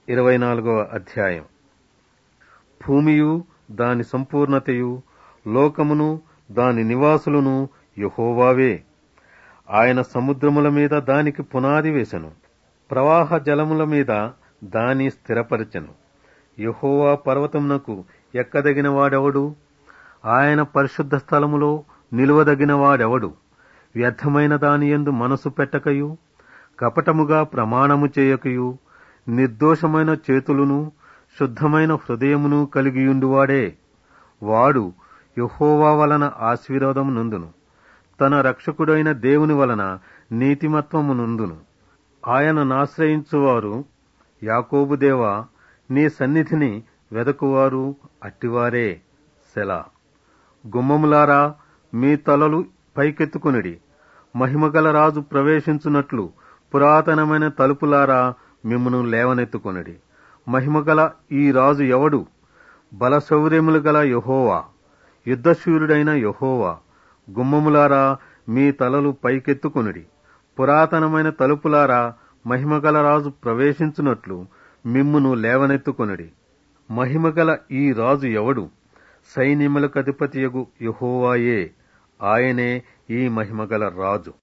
ఇరవై నాలుగవ అధ్యాయం భూమియు దాని సంపూర్ణతయు లోకమును దాని నివాసులను యహోవావే ఆయన సముద్రముల మీద దానికి పునాది వేసెను ప్రవాహ జలముల మీద దాని స్థిరపరచెను యహోవా పర్వతమునకు ఎక్కదగిన వాడెవడు ఆయన పరిశుద్ధ స్థలములో నిలువదగిన వాడెవడు వ్యర్థమైన దాని యందు మనసు పెట్టకయు కపటముగా ప్రమాణము చేయకయు నిర్దోషమైన చేతులను శుద్ధమైన హృదయమును కలిగియుండువాడే వాడు యహోవా వలన ఆశీర్వాదము నుందును తన రక్షకుడైన దేవుని వలన నీతిమత్వము నుందును ఆయననాశ్రయించువారు యాకోబు దేవా నీ సన్నిధిని వెదకువారు అట్టివారే సెలా గుమ్మములారా మీ తలలు పైకెత్తుకునిడి మహిమగల రాజు ప్రవేశించున్నట్లు పురాతనమైన తలుపులారా మిమ్మను లేవనెత్తుకొనిడి మహిమగల ఈ రాజు ఎవడు బలశౌర్యములు గల యహోవా యుద్ధశూరుడైన యహోవా గుమ్మములారా మీ తలలు పైకెత్తుకొనిడి పురాతనమైన తలుపులారా మహిమగల రాజు ప్రవేశించున్నట్లు మిమ్మును లేవనెత్తుకొనిడి మహిమగల ఈ రాజు ఎవడు సైన్యములకు అధిపతియగు యహోవాయే ఆయనే ఈ మహిమగల రాజు